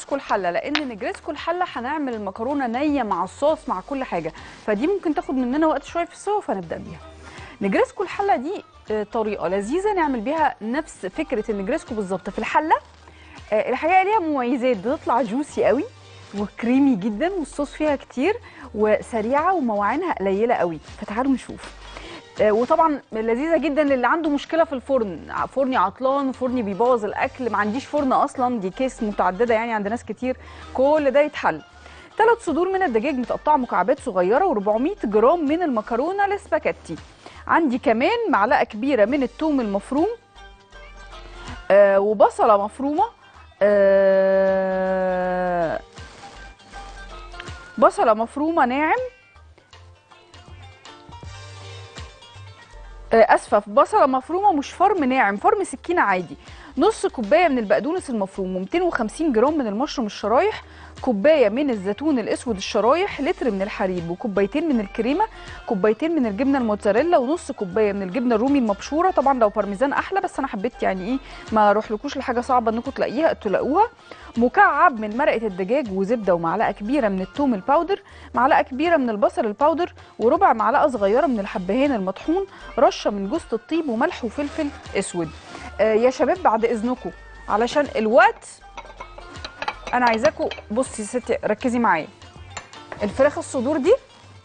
نجرسكو الحله لان نجرسكو الحله هنعمل المكرونه نيه مع الصوص مع كل حاجه فدي ممكن تاخد مننا وقت شويه في السوا فنبدا بيها نجرسكو الحله دي آه، طريقه لذيذه نعمل بيها نفس فكره النجرسكو بالظبط في الحله آه، الحقيقه ليها مميزات بتطلع جوسي قوي وكريمي جدا والصوص فيها كتير وسريعه ومواعينها قليله قوي فتعالوا نشوف آه، وطبعا لذيذه جدا للي عنده مشكله في الفرن ع- فرني عطلان فرني بيبوظ الاكل ما عنديش فرن اصلا دي كيس متعدده يعني عند ناس كتير كل ده يتحل ثلاث صدور من الدجاج متقطعه مكعبات صغيره و400 جرام من المكرونه الاسباجيتي عندي كمان معلقه كبيره من الثوم المفروم آه وبصله مفرومه آه بصله مفرومه ناعم آه، اسفه في بصله مفرومه مش فرم ناعم فرم سكينه عادي نص كوبايه من البقدونس المفروم و250 جرام من المشروم الشرايح كوبايه من الزيتون الاسود الشرايح لتر من الحليب وكوبايتين من الكريمه كوبايتين من الجبنه الموتزاريلا ونص كوبايه من الجبنه الرومي المبشوره طبعا لو بارميزان احلى بس انا حبيت يعني ايه ما اروحلكوش لحاجه صعبه انكم تلاقيها تلاقوها مكعب من مرقه الدجاج وزبده ومعلقه كبيره من الثوم الباودر معلقه كبيره من البصل الباودر وربع معلقه صغيره من الحبهان المطحون رشه من جوز الطيب وملح وفلفل اسود آه يا شباب بعد اذنكم علشان الوقت انا عايزاكم بصي يا ستي ركزي معايا الفراخ الصدور دي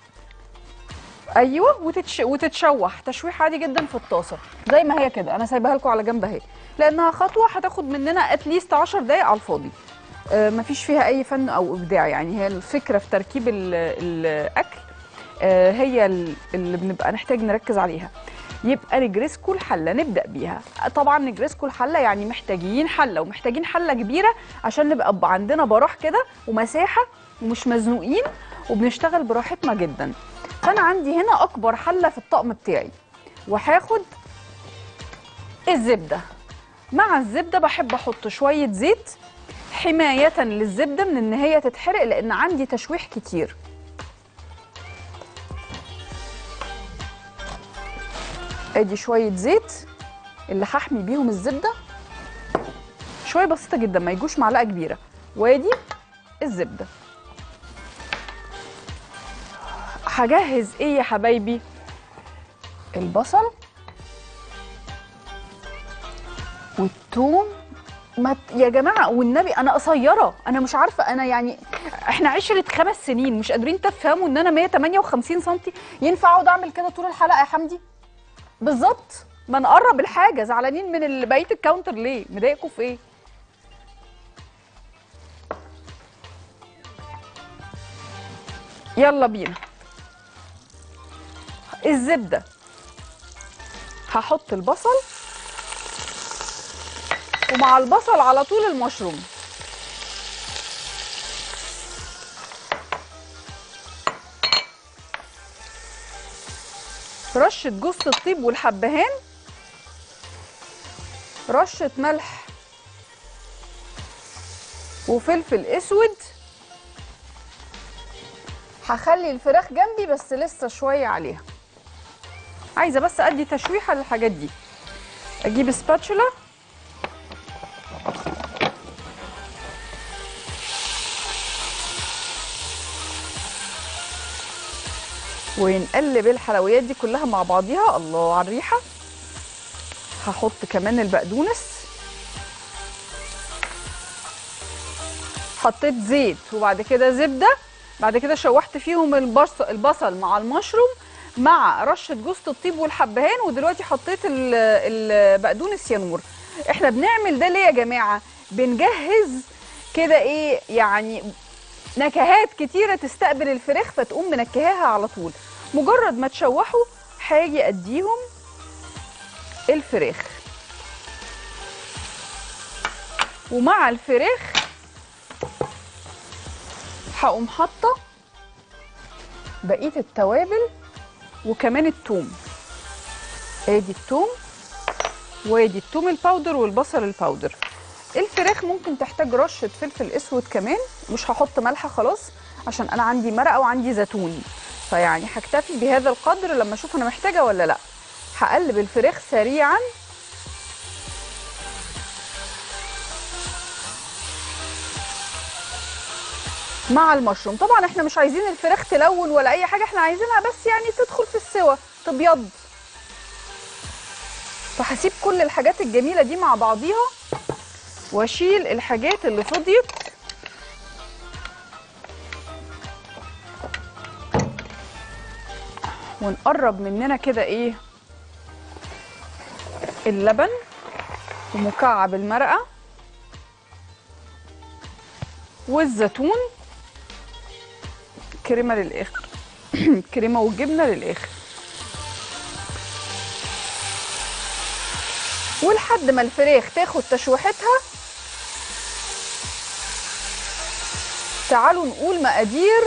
ايوه وتتش... وتتشوح تشويح عادي جدا في الطاسه زي ما هي كده انا سايباها لكم على جنب اهي لانها خطوه هتاخد مننا اتليست 10 دقايق على الفاضي آه مفيش فيها اي فن او ابداع يعني هي الفكره في تركيب ال- الاكل آه هي ال- اللي بنبقى نحتاج نركز عليها يبقى نجرسكو الحله نبدا بيها طبعا نجرسكو الحله يعني محتاجين حله ومحتاجين حله كبيره عشان نبقى ب- عندنا براح كده ومساحه ومش مزنوقين وبنشتغل براحتنا جدا فانا عندي هنا اكبر حله في الطقم بتاعي وهاخد الزبده مع الزبده بحب احط شويه زيت حمايه للزبده من ان هي تتحرق لان عندي تشويح كتير ادي شويه زيت اللي هحمي بيهم الزبده شويه بسيطه جدا ما يجوش معلقه كبيره وادي الزبده هجهز ايه يا حبايبي البصل والثوم ما ت- يا جماعه والنبي انا قصيره انا مش عارفه انا يعني احنا عشره خمس سنين مش قادرين تفهموا ان انا 158 سم ينفع اقعد اعمل كده طول الحلقه يا حمدي بالظبط ما نقرب الحاجه زعلانين من ال- بقيه الكاونتر ليه مضايقكم في ايه يلا بينا الزبده هحط البصل ومع البصل على طول المشروم رشة جوز الطيب والحبهان رشة ملح وفلفل اسود هخلي الفراخ جنبي بس لسه شوية عليها عايزة بس ادي تشويحة للحاجات دي اجيب سباتشولا ونقلب الحلويات دي كلها مع بعضيها الله على الريحه هحط كمان البقدونس حطيت زيت وبعد كده زبده بعد كده شوحت فيهم البصل البصل مع المشروم مع رشه جوز الطيب والحبهان ودلوقتي حطيت ال- البقدونس ينور احنا بنعمل ده ليه يا جماعه بنجهز كده ايه يعني نكهات كتيره تستقبل الفراخ فتقوم منكهاها على طول مجرد ما تشوحوا هاجي اديهم الفراخ ومع الفراخ هقوم حاطه بقيه التوابل وكمان التوم ادي التوم وادي التوم الباودر والبصل الباودر الفراخ ممكن تحتاج رشه فلفل اسود كمان مش هحط ملح خلاص عشان انا عندي مرقه وعندي زيتون فيعني هكتفي بهذا القدر لما اشوف انا محتاجه ولا لا هقلب الفراخ سريعا مع المشروم طبعا احنا مش عايزين الفراخ تلون ولا اي حاجه احنا عايزينها بس يعني تدخل في السوا تبيض فهسيب كل الحاجات الجميله دي مع بعضيها واشيل الحاجات اللي فضيت ونقرب مننا كده ايه اللبن ومكعب المرقه والزيتون كريمه للاخر كريمه والجبنه للاخر ولحد ما الفراخ تاخد تشويحتها تعالوا نقول مقادير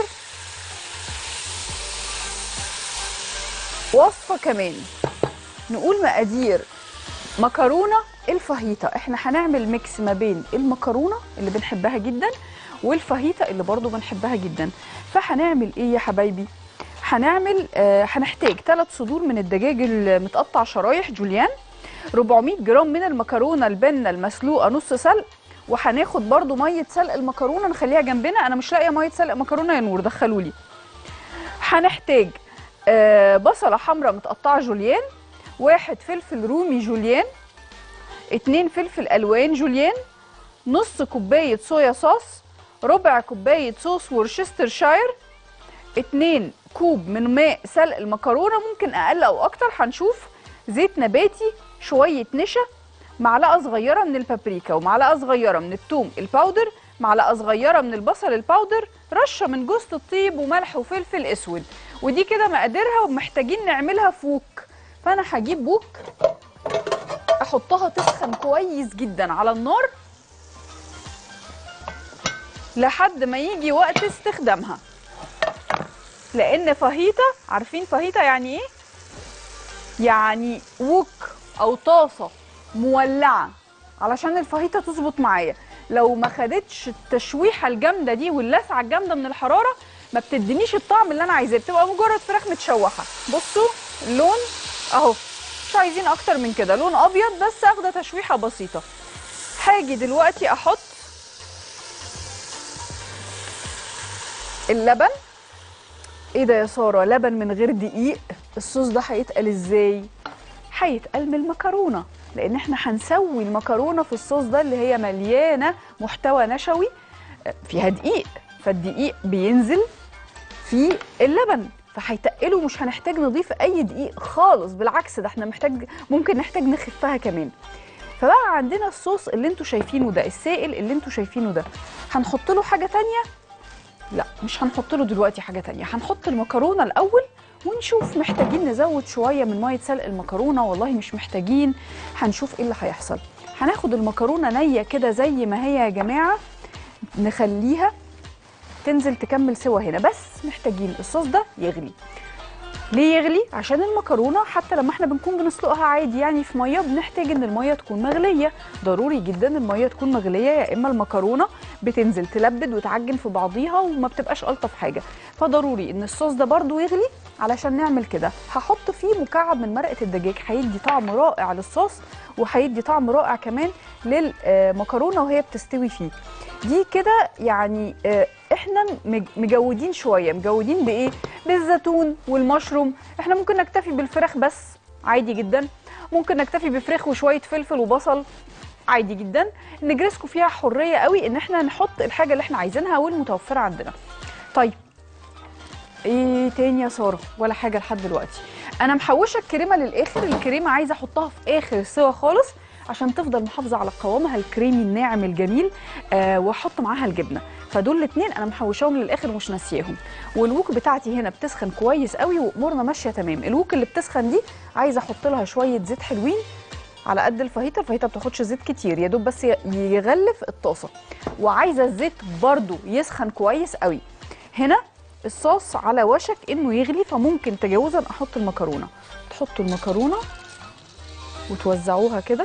وصفه كمان نقول مقادير مكرونه الفاهيتا احنا هنعمل ميكس ما بين المكرونه اللي بنحبها جدا والفاهيتا اللي برضو بنحبها جدا فهنعمل ايه يا حبايبي هنعمل آه هنحتاج ثلاث صدور من الدجاج المتقطع شرايح جوليان 400 جرام من المكرونه البنه المسلوقه نص سلق وهناخد برضو ميه سلق المكرونه نخليها جنبنا انا مش لاقيه ميه سلق مكرونه يا نور دخلوا لي هنحتاج آه بصله حمراء متقطعه جوليان واحد فلفل رومي جوليان اتنين فلفل الوان جوليان نص كوبايه صويا صوص ربع كوبايه صوص ورشسترشاير اتنين كوب من ماء سلق المكرونه ممكن اقل او اكتر هنشوف زيت نباتي شويه نشا معلقه صغيره من البابريكا ومعلقه صغيره من الثوم الباودر معلقه صغيره من البصل الباودر رشه من جوز الطيب وملح وفلفل اسود ودي كده مقاديرها ومحتاجين نعملها في ووك فانا هجيب ووك احطها تسخن كويس جدا على النار لحد ما يجي وقت استخدامها لان فاهيتا عارفين فاهيتا يعني ايه يعني ووك او طاسه مولعه علشان الفاهيتا تظبط معايا لو ما خدتش التشويحه الجامده دي واللسعه الجامده من الحراره ما بتدينيش الطعم اللي انا عايزاه بتبقى مجرد فراخ متشوحه بصوا اللون اهو مش عايزين اكتر من كده لون ابيض بس اخده تشويحه بسيطه هاجي دلوقتي احط اللبن ايه ده يا ساره لبن من غير دقيق الصوص ده هيتقل ازاي هيتقل من المكرونه لان احنا هنسوي المكرونه في الصوص ده اللي هي مليانه محتوى نشوي فيها دقيق فالدقيق بينزل في اللبن فهيتقله ومش هنحتاج نضيف اي دقيق خالص بالعكس ده احنا محتاج ممكن نحتاج نخفها كمان فبقى عندنا الصوص اللي انتوا شايفينه ده السائل اللي انتوا شايفينه ده هنحط له حاجه تانية لا مش هنحط له دلوقتي حاجه تانية هنحط المكرونه الاول ونشوف محتاجين نزود شويه من ميه سلق المكرونه والله مش محتاجين هنشوف ايه اللي هيحصل هناخد المكرونه نيه كده زي ما هي يا جماعه نخليها تنزل تكمل سوا هنا بس محتاجين الصوص ده يغلي ليه يغلي عشان المكرونه حتى لما احنا بنكون بنسلقها عادي يعني في ميه بنحتاج ان الميه تكون مغليه ضروري جدا الميه تكون مغليه يا اما المكرونه بتنزل تلبد وتعجن في بعضيها وما بتبقاش الطف حاجه فضروري ان الصوص ده برده يغلي علشان نعمل كده هحط فيه مكعب من مرقه الدجاج هيدي طعم رائع للصوص وهيدي طعم رائع كمان للمكرونه وهي بتستوي فيه دي كده يعني احنا مجودين شويه مجودين بايه بالزيتون والمشروم احنا ممكن نكتفي بالفراخ بس عادي جدا ممكن نكتفي بفراخ وشويه فلفل وبصل عادي جدا نجرسكو فيها حريه قوي ان احنا نحط الحاجه اللي احنا عايزينها والمتوفره عندنا طيب ايه تاني يا ساره ولا حاجه لحد دلوقتي انا محوشه الكريمه للاخر الكريمه عايزه احطها في اخر السوا خالص عشان تفضل محافظه على قوامها الكريمي الناعم الجميل آه واحط معاها الجبنه فدول الاثنين انا محوشاهم للاخر مش ناسياهم والوك بتاعتي هنا بتسخن كويس قوي وامورنا ماشيه تمام الوك اللي بتسخن دي عايزه احط لها شويه زيت حلوين على قد الفاهيتا الفاهيتا بتاخدش زيت كتير يا دوب بس يغلف الطاسه وعايزه الزيت برده يسخن كويس قوي هنا الصوص على وشك انه يغلي فممكن تجاوزا احط المكرونه تحطوا المكرونه وتوزعوها كده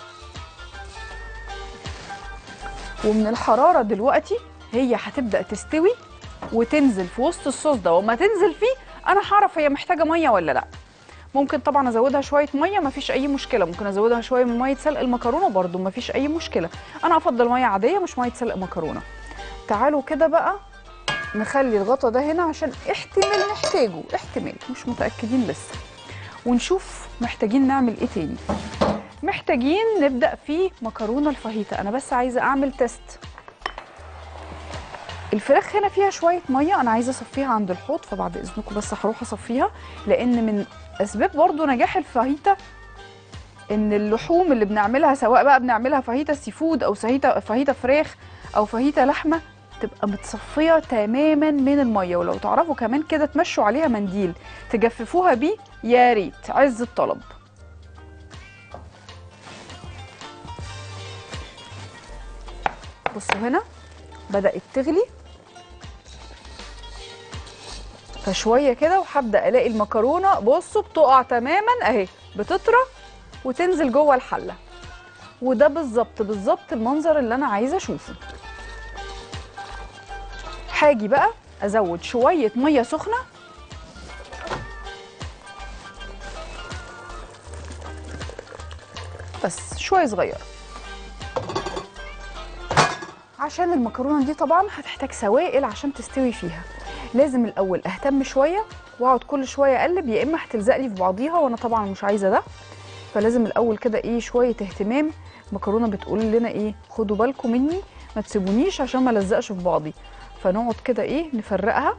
ومن الحراره دلوقتي هي هتبدا تستوي وتنزل في وسط الصوص ده وما تنزل فيه انا هعرف هي محتاجه ميه ولا لا ممكن طبعا ازودها شويه ميه مفيش اي مشكله ممكن ازودها شويه من ميه سلق المكرونه برده مفيش اي مشكله انا افضل ميه عاديه مش ميه سلق مكرونه تعالوا كده بقى نخلي الغطا ده هنا عشان احتمال نحتاجه احتمال مش متأكدين لسه ونشوف محتاجين نعمل ايه تاني محتاجين نبدأ في مكرونة الفاهيتا انا بس عايزة اعمل تيست الفراخ هنا فيها شوية مية انا عايزة اصفيها عند الحوض فبعد اذنكم بس هروح اصفيها لان من اسباب برضو نجاح الفاهيتا ان اللحوم اللي بنعملها سواء بقى بنعملها فاهيتا سي فود او فاهيتا فاهيتا فراخ او فاهيتا لحمه تبقى متصفيه تماما من الميه ولو تعرفوا كمان كده تمشوا عليها منديل تجففوها بيه يا ريت عز الطلب بصوا هنا بدات تغلي فشويه كده وهبدا الاقي المكرونه بصوا بتقع تماما اهي بتطرى وتنزل جوه الحله وده بالظبط بالظبط المنظر اللي انا عايزه اشوفه هاجي بقى ازود شويه ميه سخنه بس شويه صغيره عشان المكرونه دي طبعا هتحتاج سوائل عشان تستوي فيها لازم الاول اهتم شويه واقعد كل شويه اقلب يا اما هتلزق لي في بعضيها وانا طبعا مش عايزه ده فلازم الاول كده ايه شويه اهتمام مكرونه بتقول لنا ايه خدوا بالكم مني ما تسيبونيش عشان ما لزقش في بعضي فنقعد كده ايه نفرقها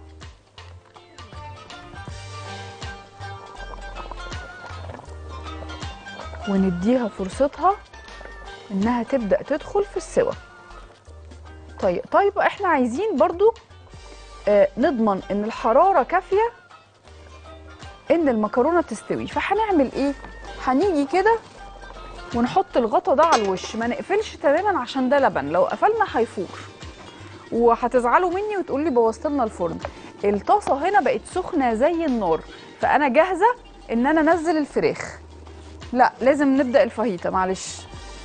ونديها فرصتها انها تبدا تدخل في السوا طيب طيب احنا عايزين برضو آه نضمن ان الحراره كافيه ان المكرونه تستوي فهنعمل ايه هنيجي كده ونحط الغطا ده على الوش ما نقفلش تماما عشان ده لبن لو قفلنا هيفور وهتزعلوا مني وتقولوا لي بوظت لنا الفرن الطاسه هنا بقت سخنه زي النار فانا جاهزه ان انا انزل الفراخ لا لازم نبدا الفاهيتا معلش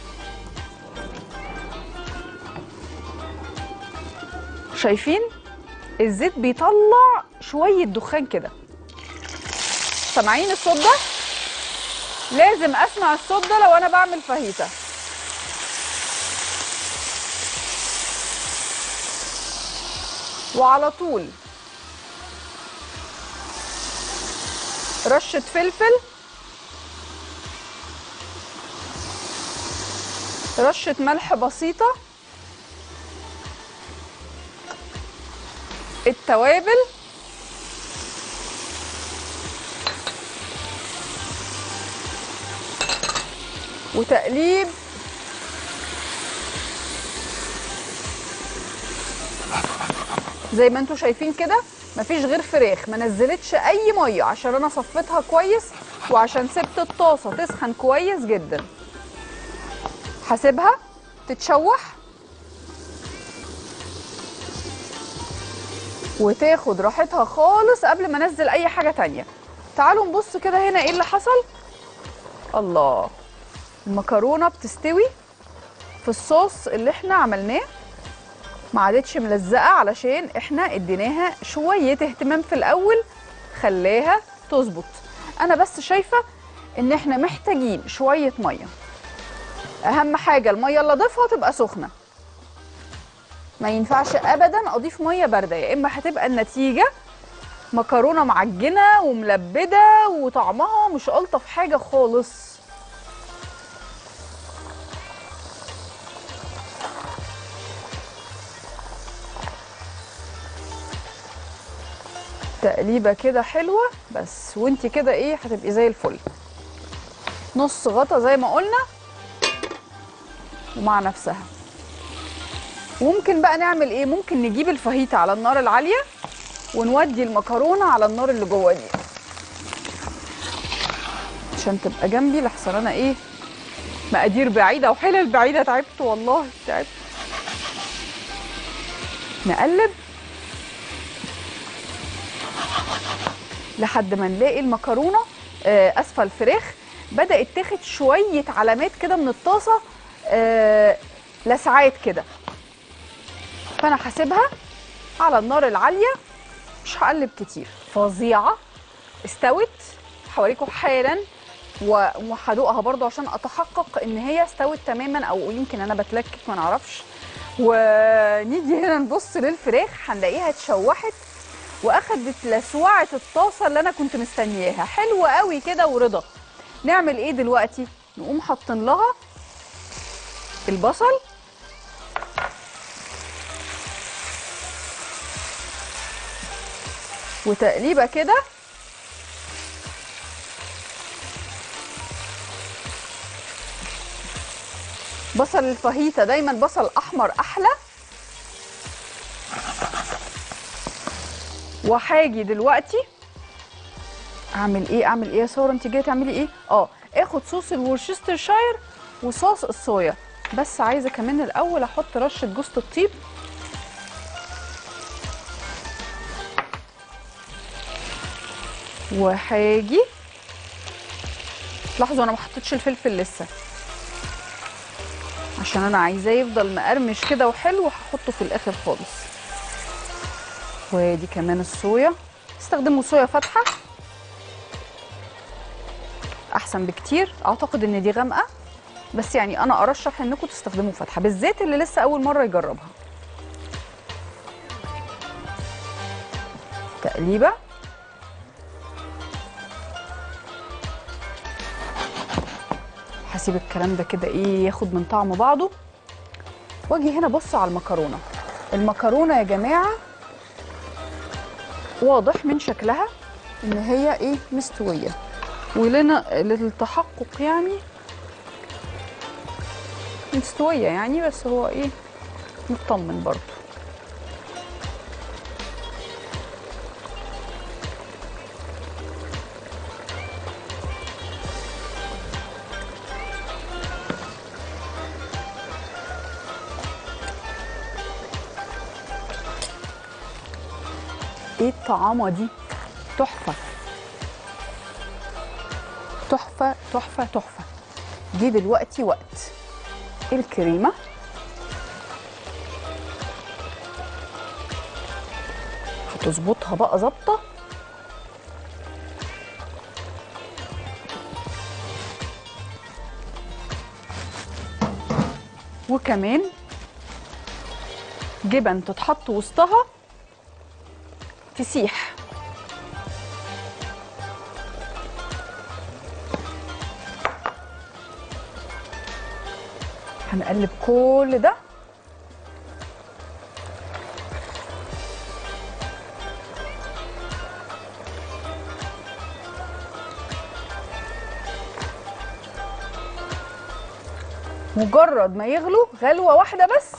شايفين الزيت بيطلع شويه دخان كده سامعين الصوت ده لازم اسمع الصوت ده لو انا بعمل فاهيتا وعلى طول رشة فلفل رشة ملح بسيطة التوابل وتقليب زي ما انتم شايفين كده مفيش غير فراخ ما نزلتش اي ميه عشان انا صفيتها كويس وعشان سبت الطاسه تسخن كويس جدا هسيبها تتشوح وتاخد راحتها خالص قبل ما انزل اي حاجه تانية تعالوا نبص كده هنا ايه اللي حصل الله المكرونه بتستوي في الصوص اللي احنا عملناه ما عادتش ملزقه علشان احنا اديناها شويه اهتمام في الاول خلاها تظبط انا بس شايفه ان احنا محتاجين شويه ميه اهم حاجه الميه اللي اضيفها تبقى سخنه ما ينفعش ابدا اضيف ميه بارده يا اما هتبقى النتيجه مكرونه معجنه وملبده وطعمها مش الطف حاجه خالص تقليبه كده حلوه بس وانت كده ايه هتبقي زي الفل نص غطا زي ما قلنا ومع نفسها وممكن بقى نعمل ايه ممكن نجيب الفاهيتا على النار العاليه ونودي المكرونه على النار اللي جوه دي عشان تبقى جنبي لحسن انا ايه مقادير بعيده وحلل بعيده تعبت والله تعبت نقلب لحد ما نلاقي المكرونه آه، اسفل الفراخ بدات تاخد شويه علامات كده من الطاسه آه، لسعات كده فانا هسيبها على النار العاليه مش هقلب كتير فظيعه استوت هوريكم حالا و- وهدوقها برضو عشان اتحقق ان هي استوت تماما او يمكن انا بتلكك ما نعرفش ونيجي هنا نبص للفراخ هنلاقيها اتشوحت واخدت لسوعه الطاسه اللي انا كنت مستنياها حلوه قوي كده ورضا نعمل ايه دلوقتي نقوم حاطين لها البصل وتقليبه كده بصل الفاهيتا دايما بصل احمر احلى وهاجي دلوقتي اعمل ايه اعمل ايه يا ساره انت جايه تعملي ايه اه اخد صوص الورشسترشاير وصوص الصويا بس عايزه كمان الاول احط رشه جوز الطيب وهاجي لاحظوا انا ما حطيتش الفلفل لسه عشان انا عايزاه يفضل مقرمش كده وحلو هحطه في الاخر خالص وادي كمان الصويا استخدموا صويا فاتحه احسن بكتير اعتقد ان دي غامقه بس يعني انا ارشح انكم تستخدموا فاتحه بالذات اللي لسه اول مره يجربها تقليبه هسيب الكلام ده كده ايه ياخد من طعم بعضه واجي هنا بص على المكرونه المكرونه يا جماعه واضح من شكلها ان هي ايه مستويه ولنا للتحقق يعني مستويه يعني بس هو ايه مطمن برضو ايه الطعامه دي تحفه تحفه تحفه تحفه جه دلوقتي وقت الكريمه هتظبطها بقى ظابطه وكمان جبن تتحط وسطها تسيح هنقلب كل ده مجرد ما يغلوا غلوة واحدة بس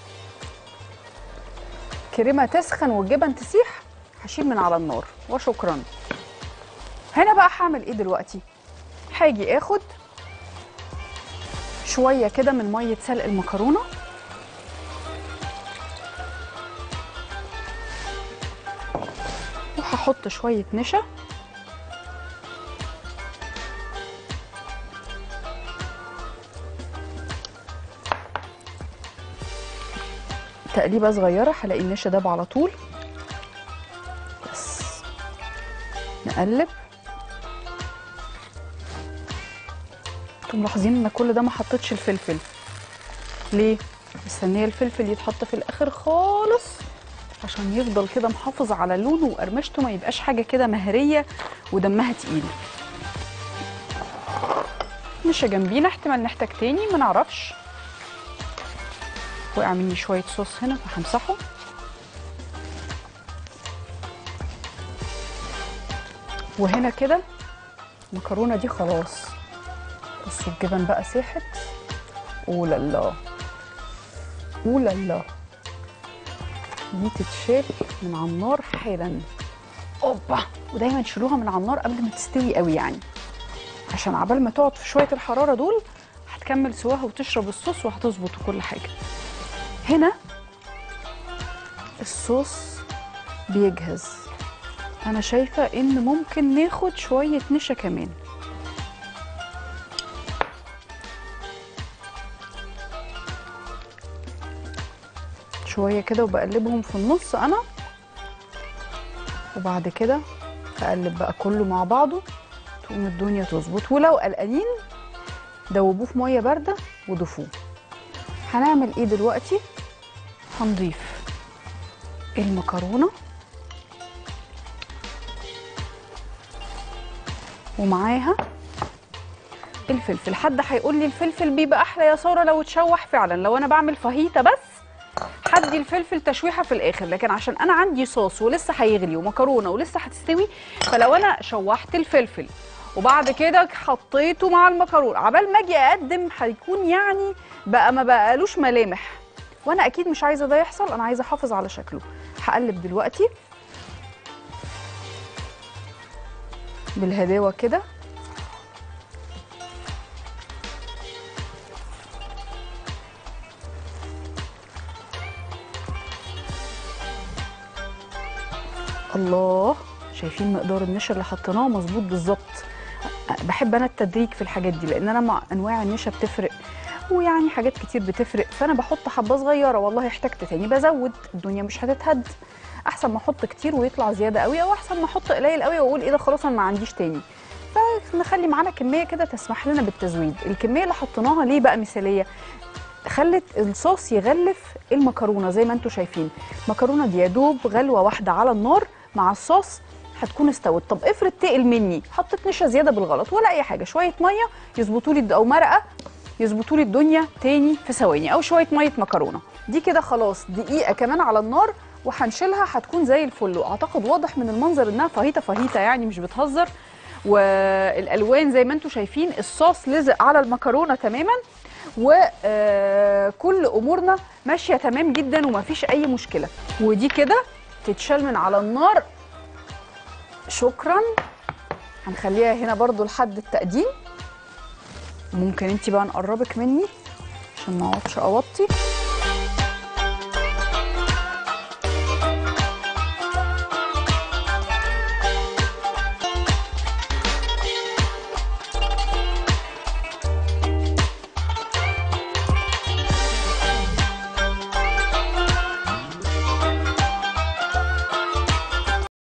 كريمة تسخن والجبن تسيح هشيل من على النار وشكرا هنا بقى هعمل ايه دلوقتي هاجي اخد شويه كده من ميه سلق المكرونه وهحط شويه نشا تقليبه صغيره هلاقي النشا داب على طول بس نقلب انتوا ملاحظين ان كل ده ما حطيتش الفلفل ليه مستنيه الفلفل يتحط في الاخر خالص عشان يفضل كده محافظ على لونه وقرمشته ما يبقاش حاجه كده مهريه ودمها تقيل مش جنبينا احتمال نحتاج تاني ما نعرفش وقع مني شويه صوص هنا فهمسحه وهنا كده المكرونه دي خلاص بصوا الجبن بقى ساحت اولا لا اولا لا دي تتشال من على النار حالا اوبا ودايما تشيلوها من على النار قبل ما تستوي قوي يعني عشان عبال ما تقعد في شويه الحراره دول هتكمل سواها وتشرب الصوص وهتظبط وكل حاجه هنا الصوص بيجهز انا شايفه ان ممكن ناخد شويه نشا كمان شويه كده وبقلبهم في النص انا وبعد كده اقلب بقى كله مع بعضه تقوم الدنيا تظبط ولو قلقانين دوبوه في ميه بارده وضيفوه هنعمل ايه دلوقتي هنضيف المكرونه ومعاها الفلفل حد هيقول لي الفلفل بيبقى احلى يا ساره لو اتشوح فعلا لو انا بعمل فاهيتا بس هدي الفلفل تشويحه في الاخر لكن عشان انا عندي صوص ولسه هيغلي ومكرونه ولسه هتستوي فلو انا شوحت الفلفل وبعد كده حطيته مع المكرونه عبال ما اجي اقدم هيكون يعني بقى ما بقالوش ملامح وانا اكيد مش عايزه ده يحصل انا عايزه احافظ على شكله هقلب دلوقتي بالهداوه كده الله شايفين مقدار النشا اللي حطيناه مظبوط بالظبط بحب انا التدريج في الحاجات دي لان انا مع انواع النشا بتفرق ويعني حاجات كتير بتفرق فانا بحط حبه صغيره والله احتجت تاني بزود الدنيا مش هتتهد احسن ما احط كتير ويطلع زياده قوي او احسن ما احط قليل قوي واقول ايه ده خلاص انا ما عنديش تاني فنخلي معانا كميه كده تسمح لنا بالتزويد الكميه اللي حطيناها ليه بقى مثاليه خلت الصوص يغلف المكرونه زي ما انتم شايفين المكرونه دي يا دوب غلوه واحده على النار مع الصوص هتكون استوت طب افرض تقل مني حطيت نشا زياده بالغلط ولا اي حاجه شويه ميه يظبطوا لي او مرقه يظبطوا لي الدنيا تاني في ثواني او شويه ميه مكرونه دي كده خلاص دقيقه كمان على النار وهنشيلها هتكون زي الفل واعتقد واضح من المنظر انها فاهيتا فاهيتا يعني مش بتهزر والالوان زي ما انتم شايفين الصوص لزق على المكرونه تماما وكل امورنا ماشيه تمام جدا ومفيش اي مشكله ودي كده تتشال من على النار شكرا هنخليها هنا برضو لحد التقديم ممكن انت بقى نقربك مني عشان ما اقعدش اوطي